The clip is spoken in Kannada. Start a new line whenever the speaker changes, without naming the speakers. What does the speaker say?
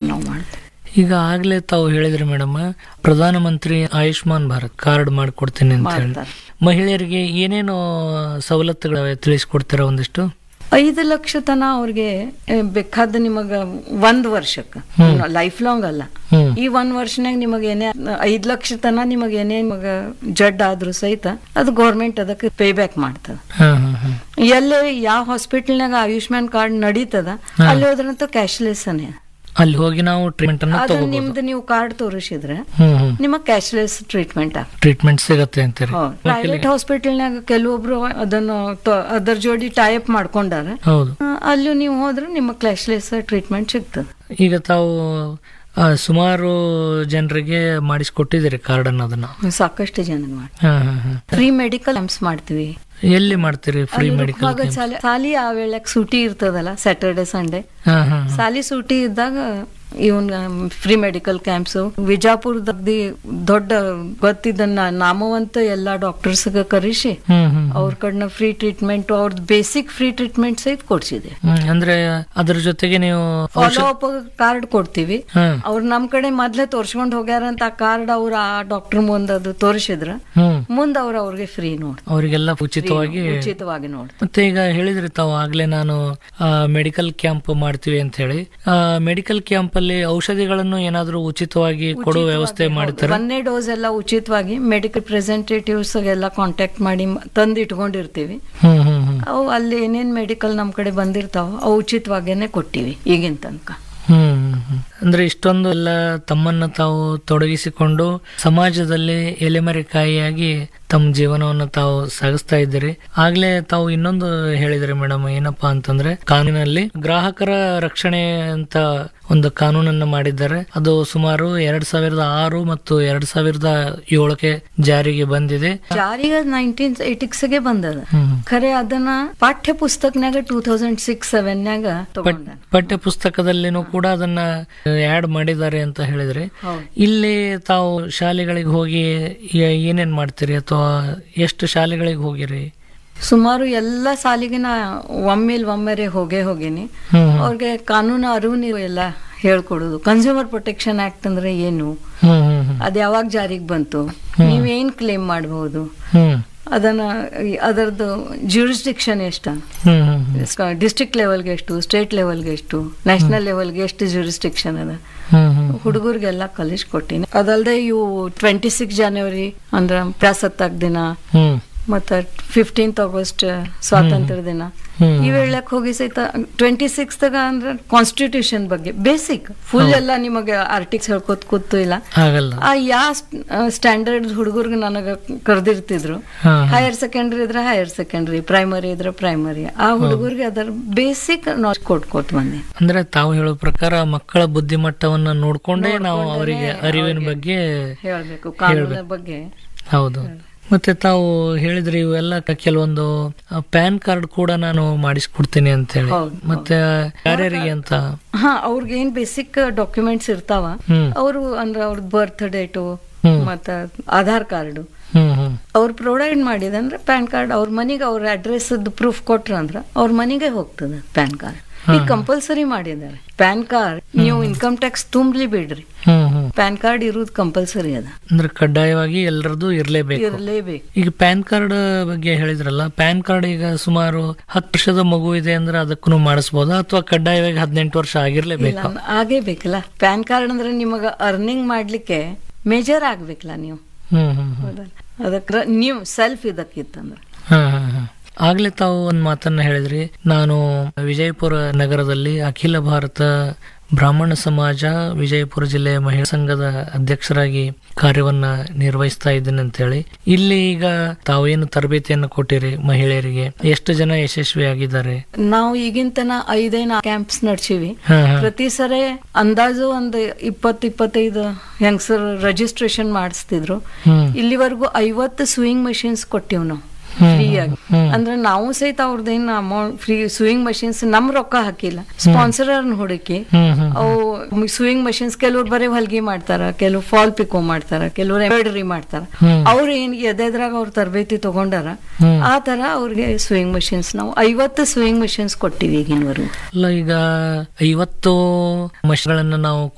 ನಾವು ಮಾಡ್ತೀವಿ
ಈಗ ಆಗ್ಲೇ ತಾವು ಹೇಳಿದ್ರಿ ಮೇಡಮ್ ಪ್ರಧಾನಮಂತ್ರಿ ಆಯುಷ್ಮಾನ್ ಭಾರತ್ ಕಾರ್ಡ್ ಮಾಡ್ಕೊಡ್ತೀನಿ ಅಂತ ಹೇಳಿ
ಮಾಡ್ತಾರೆ.
ಮಹಿಳೆಯರಿಗೆ ಏನೇನು ಸವಲತ್ತುಗಳಿವೆ ತಿಳಿಸ್ಕೊಡ್ತೀರಾ ಒಂದಿಷ್ಟು
ಐದು ಲಕ್ಷ ತನ ಅವ್ರಿಗೆ ಆ, ಬೇಕಾದ ನಿಮಗ ಒಂದ್ ವರ್ಷಕ್ಕೆ ಲೈಫ್ ಲಾಂಗ್ ಅಲ್ಲ
ಹ್ಮ್
ಈ ಒಂದ್ ವರ್ಷನಾಗ ನಿಮಗೆ ಏನೇ ಐದ್ ಲಕ್ಷ ತನ ನಿಮಗೆ ಏನೇ ನಿಮಗ ಜಡ್ ಆದ್ರೂ ಸಹಿತ ಅದು ಗೌರ್ಮೆಂಟ್ ಅದಕ್ಕೆ ಪೇ ಬ್ಯಾಕ್ ಮಾಡ್ತದ
ಹಾ ಹಾ ಹಾ
ಎಲ್ಲೇ ಯಾವ ಹಾಸ್ಪಿಟಲ್ನಾಗ ಆಯುಷ್ಮಾನ್ ಕಾರ್ಡ್ ನಡೀತದ ಅಲ್ಲಿ ಹೋದ್ರಂತೂ ಕ್ಯಾಶ್ಲೆಸ್ ಅನೇ
ಅಲ್ಲಿ ಹೋಗಿ ನಾವು ಟ್ರೀಟ್ಮೆಂಟ್ ಅನ್ನ
ಅದು
ತಗೋಬಹುದು
ನಿಮ್ದು ನೀವು ಕಾರ್ಡ್ ತೋರಿಸಿದ್ರೆ
ಹ್ಮ್ ಹ್ಮ್
ನಿಮಗೆ ಕ್ಯಾಶ್ಲೆಸ್ ಟ್ರೀಟ್ಮೆಂಟ್ ಆಗ
ಟ್ರೀಟ್ಮೆಂಟ್ ಸಿಗತ್ತೆ ಅಂತೀರಿ
ಪ್ರೈವೇಟ್ ಹಾಸ್ಪಿಟಲ್ನಾಗ ಕೆಲವೊಬ್ರು ಅದನ್ನು ತ- ಅದರ ಜೋಡಿ ಟೈಪ್ ಮಾಡ್ಕೊಂಡಾರ
ಹೌದು
ಆ, ಅಲ್ಲೂ ನೀವು ಹೋದ್ರೆ ನಿಮ್ಮ ಕ್ಯಾಶ್ಲೆಸ್ ಟ್ರೀಟ್ಮೆಂಟ್ ಸಿಗ್ತದೆ
ಈಗ ತಾವು ಆ, ಸುಮಾರು ಜನರಿಗೆ ಮಾಡಿಸ್ಕೊಟ್ಟಿದ್ದೀರಿ ಕಾರ್ಡ್ ಅನ್ನೋದನ್ನ
ಸಾಕಷ್ಟು ಜನ ಮಾಡಿ
ಹಾ ಹಾ ಹಾ
ಫ್ರೀ ಮೆಡಿಕಲ್ ಕ್ಯಾಂಪ್ಸ್ ಮಾಡ್ತೀವಿ
ಎಲ್ಲಿ ಮಾಡ್ತೀರಿ ಫ್ರೀ
ಅಲ್ಲಿ
ಮೆಡಿಕಲ್
ರುಕ್ಮಾಗದ್ ಸಾಲಿ ಸಾಲಿ ಆ ವೇಳೆಗೆ ಸೂಟಿ ಇರ್ತದಲ್ಲ ಸ್ಯಾಟರ್ಡೆ ಸಂಡೇ
ಹಾ ಹಾ ಹಾ.
ಸಾಲಿ ಸೂಟಿ ಇದ್ದಾಗ ಇವನ್ ಫ್ರೀ ಮೆಡಿಕಲ್ ಕ್ಯಾಂಪ್ಸ್ ವಿಜಾಪುರದಲ್ಲಿ ದೊಡ್ಡ ಗೊತ್ತಿದ್ದ ನಾ- ನಾಮವಂತ ಎಲ್ಲಾ ಡಾಕ್ಟರ್ಸ್ ಕರೆಸಿ
ಹ್ಮ್ ಹ್ಮ್
ಅವ್ರ ಕಡೆನ ಫ್ರೀ ಟ್ರೀಟ್ಮೆಂಟ್ ಅವ್ರದ್ದು ಬೇಸಿಕ್ ಫ್ರೀ ಟ್ರೀಟ್ಮೆಂಟ್ ಸಹಿತ ಕೊಡ್ಸಿದೆ
ಹ್ಮ್ ಅಂದ್ರೆ ಅದ್ರ ಜೊತೆಗೆ ನೀವು
ಫಾಲೋ ಅಪ್ ಕಾರ್ಡ್ ಕೊಡ್ತೀವಿ
ಹಾ
ಅವ್ರು ನಮ್ ಕಡೆ ಮೊದ್ಲೇ ತೋರ್ಸ್ಕೊಂಡ್ ಹೋಗ್ಯಾರಂತ ಆ ಕಾರ್ಡ್ ಅವ್ರ ಆ ಡಾಕ್ಟರ್ ಮುಂದ್ ಅದು ತೋರಿಸಿದ್ರ
ಹ್ಮ್
ಮುಂದ್ ಅವ್ರ ಅವ್ರಿಗೆ ಫ್ರೀ ನೋಡಿ
ಅವರಿಗೆಲ್ಲ ಉಚಿತವಾಗಿ
ಉಚಿತವಾಗಿ ನೋಡಿ
ಮತ್ತೆ ಈಗ ಹೇಳಿದ್ರಿ ತಾವು ಆಗ್ಲೇ ನಾನು ಮೆಡಿಕಲ್ ಕ್ಯಾಂಪ್ ಮಾಡ್ತೀವಿ ಅಂತ ಹೇಳಿ ಮೆಡಿಕಲ್ ಕ್ಯಾಂಪ್ ಅಲ್ಲಿ ಔಷಧಿಗಳನ್ನು ಏನಾದ್ರೂ ಉಚಿತವಾಗಿ ಕೊಡೋ ವ್ಯವಸ್ಥೆ ಮಾಡ್ತಾರೆ
ಒಂದನೇ ಡೋಸ್ ಎಲ್ಲ ಉಚಿತವಾಗಿ ಮೆಡಿಕಲ್ ರೆಪ್ರೆಸೆಂಟೇಟಿವ್ಸ್ ಎಲ್ಲ ಕಾಂಟ್ಯಾಕ್ಟ್ ಮಾಡಿ ಮ- ತಂದು ಇಟ್ಕೊಂಡಿರ್ತೀವಿ
ಹ್ಮ್ ಹ್ಮ್ ಹ್ಮ್
ಅವು ಅಲ್ಲಿ ಏನೇನ್ ಮೆಡಿಕಲ್ ನಮ್ ಕಡೆ ಬಂದಿರ್ತಾವ ಅವು ಉಚಿತವಾಗೇನೆ ಕೊಟ್ಟಿವಿ ಈಗಿನ ತನಕ
ಹ್ಮ್ ಹ್ಮ್, ಹ್ಮ್. ಅಂದ್ರೆ ಇಷ್ಟೊಂದು ಎಲ್ಲ ತಮ್ಮನ್ನ ತಾವು ತೊಡಗಿಸಿಕೊಂಡು ಸಮಾಜದಲ್ಲಿ ಎಲೆಮರೆಕಾಯಿಯಾಗಿ ತಮ್ಮ ಜೀವನವನ್ನು ತಾವು ಸಾಗಿಸ್ತಾ ಇದ್ದೀರಿ ಆಗ್ಲೇ ತಾವು ಇನ್ನೊಂದು ಹೇಳಿದ್ರಿ ಮೇಡಮ್ ಏನಪ್ಪಾ ಅಂತಂದ್ರೆ ಕಾನೂನಲ್ಲಿ ಗ್ರಾಹಕರ ರಕ್ಷಣೆ ಅಂತ ಒಂದು ಕಾನೂನನ್ನ ಮಾಡಿದ್ದಾರೆ ಅದು ಸುಮಾರು ಎರಡ್ ಸಾವಿರದ ಆರು ಮತ್ತು ಎರಡ್ ಸಾವಿರದ ಏಳಕ್ಕೆ ಜಾರಿಗೆ ಬಂದಿದೆ
ಜಾರಿಗೆ ನೈನ್ಟೀನ್ ಗೆ ಬಂದದ
ಹ್ಮ್
ಖರೆ ಅದನ್ನ ಪಾಠ್ಯ ಪುಸ್ತಕನಾಗ ಟೂ ತೌಸಂಡ್ ಸಿಕ್ಸ್ ಸೆವೆನ್ ತಗೊಂಡ
ಪಠ್ಯ ಪುಸ್ತಕದಲ್ಲಿನೂ ಕೂಡ ಅದನ್ನ ಆಡ್ ಮಾಡಿದ್ದಾರೆ ಅಂತ ಹೇಳಿದ್ರಿ
ಹೌದು
ಇಲ್ಲಿ ತಾವು ಶಾಲೆಗಳಿಗೆ ಹೋಗಿ ಏ- ಏನೇನ್ ಮಾಡ್ತೀರಿ ಅಥವಾ ಎಷ್ಟು ಶಾಲೆಗಳಿಗೆ ಹೋಗಿರಿ
ಸುಮಾರು ಎಲ್ಲ ಸಾಲಿಗೆ ನಾ ಒಮ್ಮೆಲ್ ಒಮ್ಮೆರೆ ಹೋಗೇ ಹೋಗೇನಿ
ಹ್ಮ್
ಅವ್ರಿಗೆ ಕಾನೂನು ಅರಿವು ನೀವು ಎಲ್ಲ ಹೇಳ್ಕೊಡೋದು ಕನ್ಸ್ಯೂಮರ್ ಪ್ರೊಟೆಕ್ಷನ್ ಆಕ್ಟ್ ಅಂದ್ರೆ ಏನು
ಹ್ಮ್ ಹ್ಮ್ ಹ್ಮ್
ಅದ್ ಯಾವಾಗ ಜಾರಿಗೆ ಬಂತು ನೀವೇನ್ ಕ್ಲೇಮ್ ಮಾಡಬಹುದು
ಹ್ಮ್
ಅದನ್ನ ಅದರದ್ದು ಜ್ಯೂರಿಸ್ಡಿಕ್ಷನ್ ಎಷ್ಟ
ಹ್ಮ್ ಹ್ಮ್ ಹ್ಮ್
ಡಿಸ್ಟ್ರಿಕ್ಟ್ ಲೆವೆಲ್ಗೆ ಎಷ್ಟು ಸ್ಟೇಟ್ ಲೆವೆಲ್ಗೆ ಎಷ್ಟು ನ್ಯಾಷನಲ್ ಲೆವೆಲ್ಗೆ ಎಷ್ಟು ಜ್ಯೂರಿಸ್ಡಿಕ್ಷನ್ ಅದ
ಹ್ಮ್ ಹ್ಮ್
ಹುಡುಗರಿಗೆಲ್ಲ ಕಲಿಸ್ಕೊಟ್ಟಿನಿ ಅದಲ್ದೆ ಇವು ಟ್ವೆಂಟಿ ಸಿಕ್ಸ್ ಜನವರಿ ಅಂದ್ರ ಪ್ರಜಾಸತ್ತಾಕ್ ದಿನ
ಹ್ಮ್
ಮತ್ತ ಫಿಫ್ಟೀನ್ತ್ ಆಗಸ್ಟ್ ಸ್ವಾತಂತ್ರ್ಯ ದಿನ
ಹ್ಮ್.
ಈ ವೇಳಕ್ ಹೋಗಿ ಸಹಿತ ಟ್ವೆಂಟಿ ಸಿಕ್ಸ್ತಾಗ ಅಂದ್ರೆ ಕಾನ್ಸ್ಟಿಟ್ಯೂಷನ್ ಬಗ್ಗೆ ಬೇಸಿಕ್ ಫುಲ್ ಎಲ್ಲ ನಿಮಗೆ ಆರ್ಟಿಕ್ಸ್ ಹೇಳ್ಕೊತ್ ಕೂತು ಇಲ್ಲ
ಆಗಲ್ಲ
ಆ ಯಾ ಸ್ಟ್ಯಾಂಡರ್ಡ್ ಹುಡುಗರ್ಗೆ ನನಗ ಕರೆದಿರ್ತಿದ್ರು
ಹಾ
ಹೈಯರ್ ಸೆಕೆಂಡ್ರಿ ಇದ್ರೆ ಹೈಯರ್ ಸೆಕೆಂಡ್ರಿ ಪ್ರೈಮರಿ ಇದ್ರೆ ಪ್ರೈಮರಿ ಆ ಹುಡುಗರಿಗೆ ಅದರ ಬೇಸಿಕ್ ನಾಲೆಜ್ ಕೊಟ್ಕೊಟ್ ಬಂದೆ
ಅಂದ್ರೆ ತಾವು ಹೇಳೋ ಪ್ರಕಾರ ಮಕ್ಕಳ ಬುದ್ಧಿಮಟ್ಟವನ್ನ ನೋಡ್ಕೊಂಡೇ ನಾವು ಅವರಿಗೆ ಅರಿವಿನ ಬಗ್ಗೆ
ಹೇಳ್ಬೇಕು ಕಾನೂನಿನ ಬಗ್ಗೆ
ಹೌದು ಮತ್ತೆ ತಾವು ಹೇಳಿದ್ರಿ ಇವೆಲ್ಲ ಕೆಲವೊಂದು ಪ್ಯಾನ್ ಕಾರ್ಡ್ ಕೂಡ ನಾನು ಮಾಡಿಸ್ಕೊಡ್ತೀನಿ ಅಂತ ಹೇಳಿ
ಹೌದು,
ಮತ್ತೆ ಯಾರ್ಯಾರಿಗೆ ಅಂತ
ಹಾ ಅವ್ರಿಗೆ ಏನ್ ಬೇಸಿಕ್ ಡಾಕ್ಯುಮೆಂಟ್ಸ್ ಇರ್ತಾವ
ಹ್ಮ್
ಅವರು ಅಂದ್ರೆ ಅವ್ರದ್ದು ಬರ್ತ್ ಡೇಟು
ಹ್ಮ್.
ಮತ್ತ ಆಧಾರ್ ಕಾರ್ಡು
ಹ್ಮ್ ಹ್ಮ್
ಅವ್ರು ಪ್ರೊವೈಡ್ ಮಾಡಿದಂದ್ರೆ ಪ್ಯಾನ್ ಕಾರ್ಡ್ ಅವ್ರ ಮನೆಗೆ ಅವ್ರ ಅಡ್ರೆಸ್ ಪ್ರೂಫ್ ಕೊಟ್ರ ಅಂದ್ರ ಅವ್ರ ಮನೆಗೆ ಹೋಗ್ತದೆ ಪ್ಯಾನ್ ಕಾರ್ಡ್ ಈಗ ಕಂಪಲ್ಸರಿ ಮಾಡಿದ್ದಾರೆ ಪ್ಯಾನ್ ಕಾರ್ಡ್ ನೀವು ಇನ್ಕಮ್ ಟ್ಯಾಕ್ಸ್ ತುಂಬಲಿ ಬಿಡ್ರಿ
ಹ್ಮ್ ಹ್ಮ್
ಪ್ಯಾನ್ ಕಾರ್ಡ್ ಇರುವುದು ಕಂಪಲ್ಸರಿ ಅದ
ಅಂದ್ರೆ ಕಡ್ಡಾಯವಾಗಿ ಎಲ್ಲರದು ಇರ್ಲೇಬೇಕು
ಇರಲೇಬೇಕು
ಈಗ ಪ್ಯಾನ್ ಕಾರ್ಡ್ ಬಗ್ಗೆ ಹೇಳಿದ್ರಲ್ಲ ಪ್ಯಾನ್ ಕಾರ್ಡ್ ಈಗ ಸುಮಾರು ಹತ್ತು ವರ್ಷದ ಮಗು ಇದೆ ಅಂದ್ರೆ ಅದಕ್ಕೂ ಮಾಡಿಸ್ಬೋದಾ ಅಥವಾ ಕಡ್ಡಾಯವಾಗಿ ಹದಿನೆಂಟು ವರ್ಷ ಆಗಿರ್ಲೇಬೇಕು
ಇಲ್ಲ ಆಗೇ ಬೇಕಲ್ಲ ಪ್ಯಾನ್ ಕಾರ್ಡ್ ಅಂದ್ರೆ ನಿಮಗ ಅರ್ನಿಂಗ್ ಮಾಡ್ಲಿಕ್ಕೆ ಮೇಜರ್ ಆಗ್ಬೇಕಲ್ಲ ನೀವು
ಹ್ಮ್ ಹ್ಮ್ ಹ್ಮ್
ಹೌದಲ್ಲ ಅದಕ್ಕೆ ನೀವು ಸೆಲ್ಫ್ ಇದಕ್ಕಿತ್ತಂದ್ರೆ
ಹಾ ಹಾ ಹಾ ಆಗ್ಲೇ ತಾವು ಒಂದ್ ಮಾತನ್ನ ಹೇಳಿದ್ರಿ ನಾನು ವಿಜಯಪುರ ನಗರದಲ್ಲಿ ಅಖಿಲ ಭಾರತ ಬ್ರಾಹ್ಮಣ ಸಮಾಜ ವಿಜಯಪುರ ಜಿಲ್ಲೆಯ ಮಹಿಳಾ ಸಂಘದ ಅಧ್ಯಕ್ಷರಾಗಿ ಕಾರ್ಯವನ್ನ ನಿರ್ವಹಿಸ್ತಾ ಇದ್ದೀನಿ ಅಂತ ಹೇಳಿ ಇಲ್ಲಿ ಈಗ ತಾವೇನು ತರಬೇತಿಯನ್ನು ಕೊಟ್ಟಿರಿ ಮಹಿಳೆಯರಿಗೆ ಎಷ್ಟು ಜನ ಯಶಸ್ವಿಯಾಗಿದ್ದಾರೆ
ನಾವು ಈಗಿನ ತನ ಐದೈದು ಕ್ಯಾಂಪ್ಸ್ ನಡ್ಸಿವಿ
ಹಾ ಹಾ
ಪ್ರತಿ ಸರಿ ಅಂದಾಜು ಒಂದು ಇಪ್ಪತ್ತು ಇಪ್ಪತ್ತೈದು ಹೆಂಗಸರು ರಿಜಿಸ್ಟ್ರೇಷನ್ ಮಾಡಿಸ್ತಿದ್ರು
ಹ್ಮ್
ಇಲ್ಲಿವರೆಗೂ ಐವತ್ತು ಸ್ವಿಂಗ್ ಮಷಿನ್ಸ್ ಕೊಟ್ಟಿವ್ ನಾವು
ಹ್ಮ್.
ಫ್ರೀ ಆಗಿ
ಹ್ಮ್.
ಅಂದ್ರೆ ನಾವು ಸಹಿತ ಅವ್ರದ್ದೇನು ಅಮೌಂಟ್ ಫ್ರೀ ಸ್ವಿಂಗ್ ಮಷಿನ್ಸ್ ನಮ್ ರೊಕ್ಕ ಹಾಕಿಲ್ಲ ಸ್ಪಾನ್ಸರ್ ಹುಡುಕಿ
ಹ್ಮ್ ಹ್ಮ್
ಅವು ಸ್ವಿಂಗ್ ಮಷಿನ್ಸ್ ಕೆಲವ್ರು ಬರೀ ಹೊಲ್ಗಿ ಮಾಡ್ತಾರ ಕೆಲವು ಫಾಲ್ ಪಿಕೋ ಮಾಡ್ತಾರ ಕೆಲವ್ರು ಎಂಬ್ರಾಯ್ಡರಿ ಮಾಡ್ತಾರ
ಹ್ಮ್.
ಅವ್ರು ಏನ್ ಎದೆದ್ರಾಗ ಅವ್ರ ತರಬೇತಿ ತಗೊಂಡಾರ
ಹ್ಮ್.
ಆ ತರ ಅವ್ರಿಗೆ ಸ್ವಿಂಗ್ ಮಷಿನ್ಸ್ ನಾವು ಐವತ್ತು ಸ್ವಿಂಗ್ ಮಷಿನ್ಸ್ ಕೊಟ್ಟಿವಿ ಈಗಿನವರೆಗೂ
ಅಲ್ಲ ಈಗ ಐವತ್ತು ಮಷಿನ್ಗಳನ್ನ ನಾವು